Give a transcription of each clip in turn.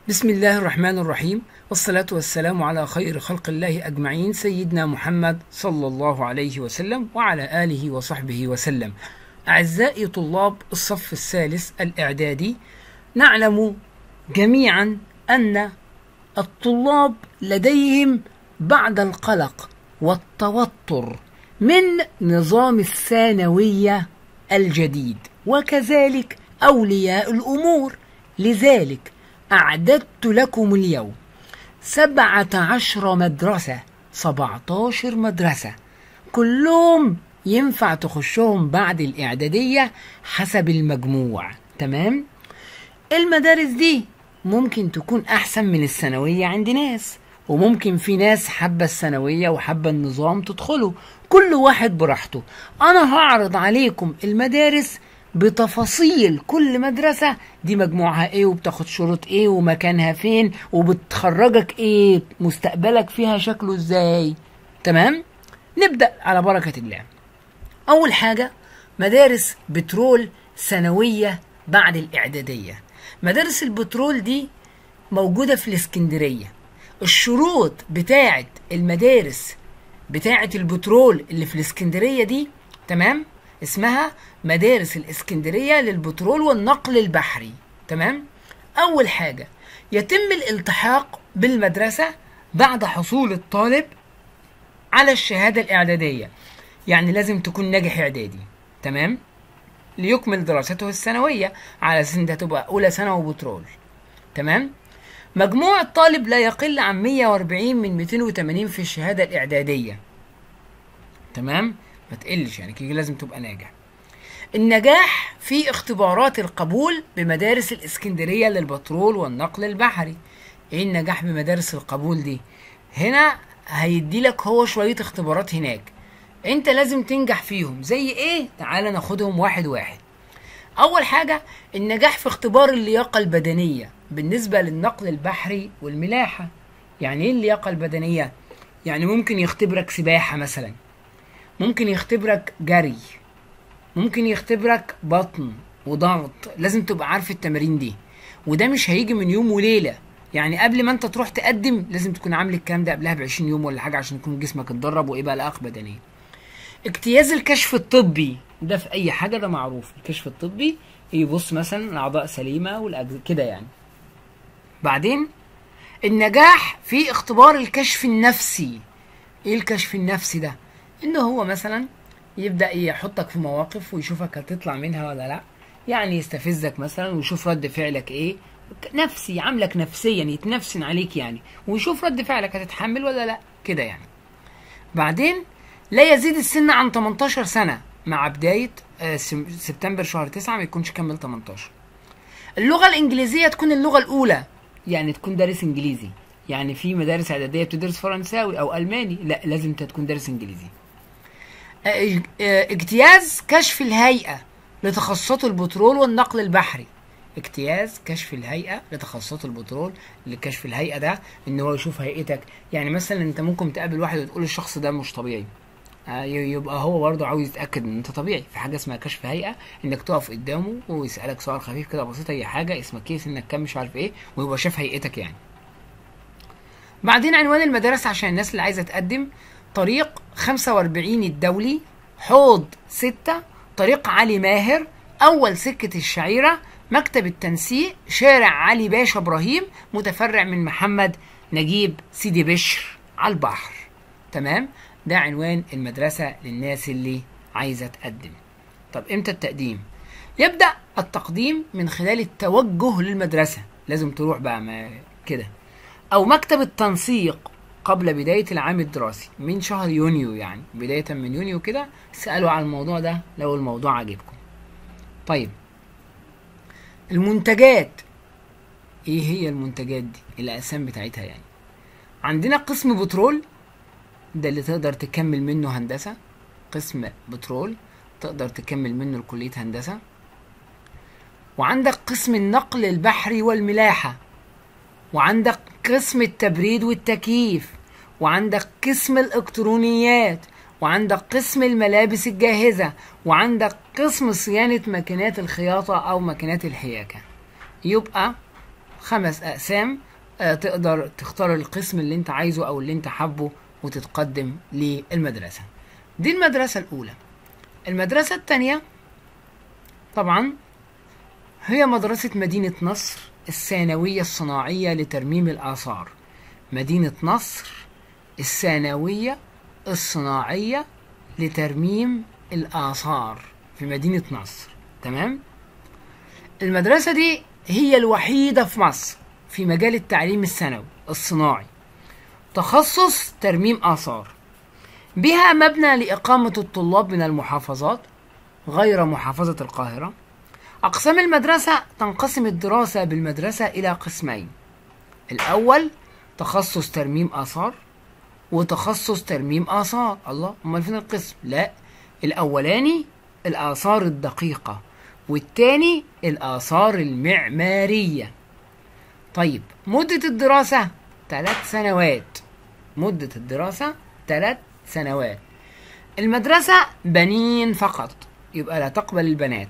بسم الله الرحمن الرحيم والصلاة والسلام على خير خلق الله أجمعين سيدنا محمد صلى الله عليه وسلم وعلى آله وصحبه وسلم أعزائي طلاب الصف الثالث الإعدادي نعلم جميعا أن الطلاب لديهم بعد القلق والتوتر من نظام الثانوية الجديد وكذلك أولياء الأمور لذلك أعددت لكم اليوم سبعة عشر مدرسة سبعة عشر مدرسة كلهم ينفع تخشهم بعد الإعدادية حسب المجموع تمام المدارس دي ممكن تكون أحسن من الثانوية عند ناس وممكن في ناس حابة الثانوية وحابة النظام تدخله كل واحد براحته أنا هعرض عليكم المدارس بتفاصيل كل مدرسة دي مجموعها ايه وبتاخد شروط ايه ومكانها فين وبتخرجك ايه مستقبلك فيها شكله ازاي تمام نبدأ على بركة الله أول حاجة مدارس بترول ثانوية بعد الإعدادية مدارس البترول دي موجودة في الإسكندرية الشروط بتاعة المدارس بتاعة البترول اللي في الإسكندرية دي تمام اسمها مدارس الإسكندرية للبترول والنقل البحري تمام أول حاجة يتم الالتحاق بالمدرسة بعد حصول الطالب على الشهادة الإعدادية يعني لازم تكون ناجح إعدادي تمام ليكمل دراسته الثانوية على أساس إنها تبقى أولى ثانوي بترول تمام مجموع الطالب لا يقل عن 140 من 280 في الشهادة الإعدادية تمام ما تقلش يعني كده لازم تبقى ناجح النجاح في اختبارات القبول بمدارس الإسكندرية للبترول والنقل البحري ايه النجاح بمدارس القبول دي هنا هيدي لك هو شوية اختبارات هناك انت لازم تنجح فيهم زي ايه تعال ناخدهم واحد واحد اول حاجة النجاح في اختبار اللياقة البدنية بالنسبة للنقل البحري والملاحة يعني ايه اللياقة البدنية يعني ممكن يختبرك سباحة مثلا ممكن يختبرك جري ممكن يختبرك بطن وضغط لازم تبقى عارف التمارين دي وده مش هيجي من يوم وليله يعني قبل ما انت تروح تقدم لازم تكون عامل الكلام ده قبلها ب 20 يوم ولا حاجه عشان يكون جسمك اتدرب وايه بقى لياقه بدنيه اجتياز الكشف الطبي ده في اي حاجه ده معروف الكشف الطبي يبص مثلا الاعضاء سليمه والأجز... كده يعني بعدين النجاح في اختبار الكشف النفسي ايه الكشف النفسي ده ان هو مثلا يبدا يحطك في مواقف ويشوفك هتطلع منها ولا لا يعني يستفزك مثلا ويشوف رد فعلك ايه نفسي عاملك نفسيا يتنفسن عليك يعني ويشوف رد فعلك هتتحمل ولا لا كده يعني بعدين لا يزيد السن عن 18 سنة مع بداية آه، سم- سبتمبر شهر 9 ما يكونش كمل 18 اللغة الإنجليزية تكون اللغة الأولى يعني تكون دارس إنجليزي يعني في مدارس إعدادية بتدرس فرنساوي أو ألماني لا لازم أنت تكون دارس إنجليزي آه، آه، اجتياز كشف الهيئة لتخصصات البترول والنقل البحري اجتياز كشف الهيئة لتخصصات البترول لكشف الهيئة ده ان هو يشوف هيئتك يعني مثلا انت ممكن تقابل واحد وتقول الشخص ده مش طبيعي آه، ي- يبقى هو برضه عاوز يتاكد ان انت طبيعي في حاجه اسمها كشف هيئه انك تقف قدامه ويسالك سؤال خفيف كده بسيط اي حاجه اسمك ايه سنك كام مش عارف ايه ويبقى شاف هيئتك يعني بعدين عنوان المدارس عشان الناس اللي عايزه تقدم طريق 45 الدولي حوض 6 طريق علي ماهر اول سكه الشعيره مكتب التنسيق شارع علي باشا ابراهيم متفرع من محمد نجيب سيدي بشر على البحر تمام ده عنوان المدرسة للناس اللي عايزة تقدم طب امتى التقديم يبدأ التقديم من خلال التوجه للمدرسة لازم تروح بقى ما كده أو مكتب التنسيق قبل بداية العام الدراسي من شهر يونيو يعني بداية من يونيو كده سألوا على الموضوع ده لو الموضوع عجبكم طيب المنتجات ايه هي المنتجات دي الأقسام بتاعتها يعني عندنا قسم بترول ده اللي تقدر تكمل منه هندسة قسم بترول تقدر تكمل منه كلية هندسة وعندك قسم النقل البحري والملاحة وعندك قسم التبريد والتكييف وعندك قسم الإلكترونيات وعندك قسم الملابس الجاهزة وعندك قسم صيانة ماكينات الخياطة أو ماكينات الحياكة يبقى خمس اقسام آه، تقدر تختار القسم اللي انت عايزه او اللي انت حابه وتتقدم للمدرسة دي المدرسة الاولى المدرسة التانية طبعا هي مدرسة مدينة نصر الثانوية الصناعية لترميم الآثار مدينة نصر الثانوية الصناعية لترميم الآثار في مدينة نصر تمام المدرسة دي هي الوحيدة في مصر في مجال التعليم الثانوي الصناعي تخصص ترميم آثار بها مبنى لإقامة الطلاب من المحافظات غير محافظة القاهرة أقسام المدرسة تنقسم الدراسة بالمدرسة إلى قسمين الأول تخصص ترميم آثار وتخصص ترميم آثار الله أمال فين القسم لا الأولاني الآثار الدقيقة والتاني الآثار المعمارية طيب مدة الدراسة ثلاث سنوات مدة الدراسة ثلاث سنوات المدرسة بنين فقط يبقى لا تقبل البنات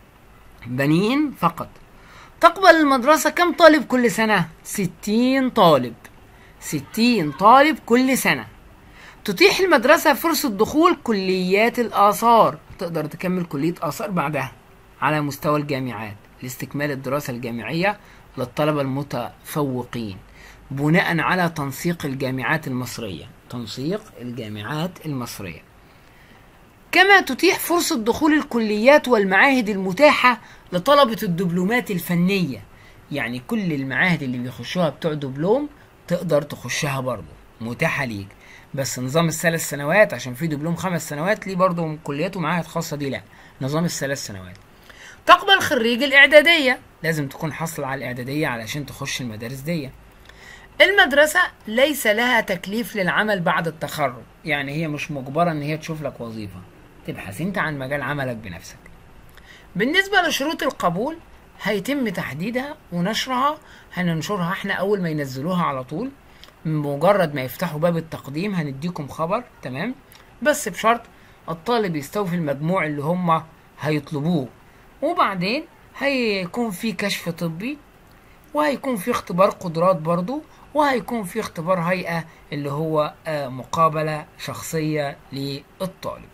بنين فقط تقبل المدرسة كم طالب كل سنة؟ ستين طالب ستين طالب كل سنة تتيح المدرسة فرصة دخول كليات الآثار تقدر تكمل كلية آثار بعدها على مستوى الجامعات لاستكمال الدراسة الجامعية للطلبة المتفوقين بناء على تنسيق الجامعات المصرية تنسيق الجامعات المصرية كما تتيح فرصة دخول الكليات والمعاهد المتاحة لطلبة الدبلومات الفنية يعني كل المعاهد اللي بيخشوها بتوع دبلوم تقدر تخشها برضه متاحة ليك بس نظام الثلاث سنوات عشان في دبلوم خمس سنوات ليه برضه كليات ومعاهد خاصة دي لا نظام الثلاث سنوات تقبل خريج الإعدادية لازم تكون حصل على الإعدادية علشان تخش المدارس دي المدرسة ليس لها تكليف للعمل بعد التخرج يعني هي مش مجبرة ان هي تشوف لك وظيفة تبحث انت عن مجال عملك بنفسك بالنسبة لشروط القبول هيتم تحديدها ونشرها هننشرها احنا اول ما ينزلوها على طول مجرد ما يفتحوا باب التقديم هنديكم خبر تمام بس بشرط الطالب يستوفي المجموع اللي هم هيطلبوه وبعدين هيكون في كشف طبي وهيكون في اختبار قدرات برضو وهيكون في اختبار هيئة اللي هو آه، مقابلة شخصية للطالب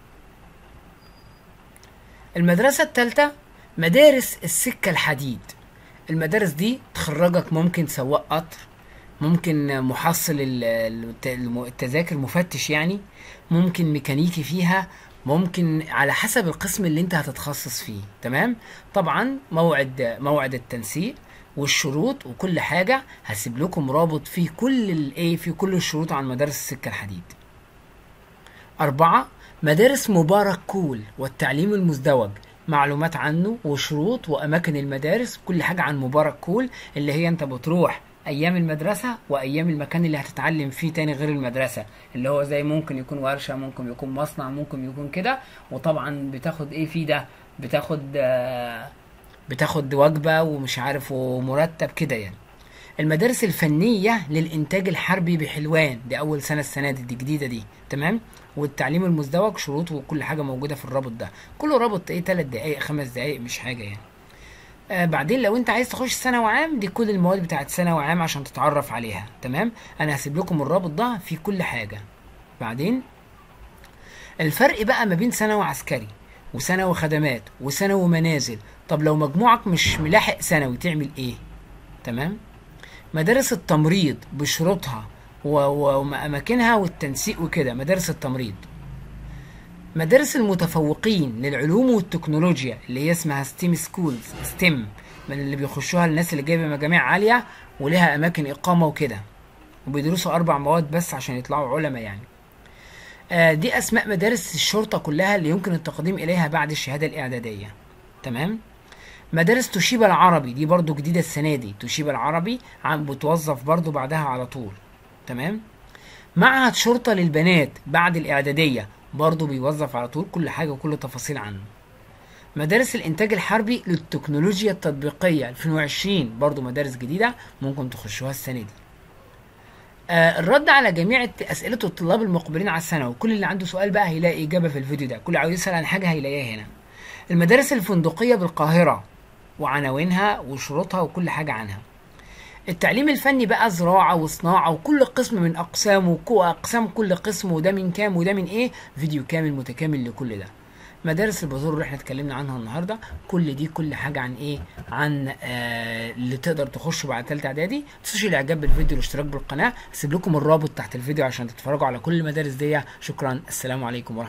المدرسة الثالثة مدارس السكة الحديد المدارس دي تخرجك ممكن سواق قطر ممكن محصل ال- الت- الم- التذاكر مفتش يعني ممكن ميكانيكي فيها ممكن على حسب القسم اللي انت هتتخصص فيه تمام طبعا موعد موعد التنسيق والشروط وكل حاجة هسيب لكم رابط فيه كل الايه في كل الشروط عن مدارس السكة الحديد أربعة مدارس مبارك كول والتعليم المزدوج معلومات عنه وشروط وأماكن المدارس كل حاجة عن مبارك كول اللي هي أنت بتروح أيام المدرسة وأيام المكان اللي هتتعلم فيه تاني غير المدرسة اللي هو زي ممكن يكون ورشة ممكن يكون مصنع ممكن يكون كده وطبعا بتاخد إيه فيه ده بتاخد آه بتاخد وجبة ومش عارف ومرتب كده يعني المدارس الفنية للإنتاج الحربي بحلوان دي أول سنة السنة دي, دي جديدة دي تمام والتعليم المزدوج شروط وكل حاجة موجودة في الرابط ده كله رابط إيه تلات دقايق خمس دقايق مش حاجة يعني آه بعدين لو انت عايز تخش ثانوي عام دي كل المواد بتاعت ثانوي عام عشان تتعرف عليها تمام انا هسيب لكم الرابط ده في كل حاجة بعدين الفرق بقى ما بين ثانوي عسكري وثانوي خدمات وثانوي منازل طب لو مجموعك مش ملاحق ثانوي تعمل ايه تمام مدارس التمريض بشروطها و- و- وأماكنها والتنسيق وكده مدارس التمريض مدارس المتفوقين للعلوم والتكنولوجيا اللي هي اسمها ستيم سكولز ستيم من اللي بيخشوها الناس اللي جايبه مجاميع عاليه ولها اماكن اقامه وكده وبيدرسوا اربع مواد بس عشان يطلعوا علماء يعني آه دي اسماء مدارس الشرطه كلها اللي يمكن التقديم اليها بعد الشهاده الاعداديه تمام مدارس توشيبا العربي دي برضو جديدة السنة دي توشيبا العربي عم بتوظف برضو بعدها على طول تمام معهد شرطة للبنات بعد الإعدادية برضو بيوظف على طول كل حاجة وكل تفاصيل عنه مدارس الإنتاج الحربي للتكنولوجيا التطبيقية 2020 برضو مدارس جديدة ممكن تخشوها السنة دي آه الرد على جميع الت- أسئلة الطلاب المقبلين على الثانوي كل اللي عنده سؤال بقى هيلاقي إجابة في الفيديو ده كل اللي عاوز يسأل عن حاجة هيلاقيها هنا المدارس الفندقية بالقاهرة وعناوينها وشروطها وكل حاجة عنها التعليم الفني بقى زراعة وصناعة وكل قسم من أقسامه وأقسام كل قسم وده من كام وده من إيه فيديو كامل متكامل لكل ده مدارس البازور اللي احنا اتكلمنا عنها النهارده كل دي كل حاجه عن ايه عن آه اللي تقدر تخش بعد ثالثه اعدادي ما تنسوش الاعجاب بالفيديو والاشتراك بالقناه هسيب لكم الرابط تحت الفيديو عشان تتفرجوا على كل المدارس دي شكرا السلام عليكم ورحمه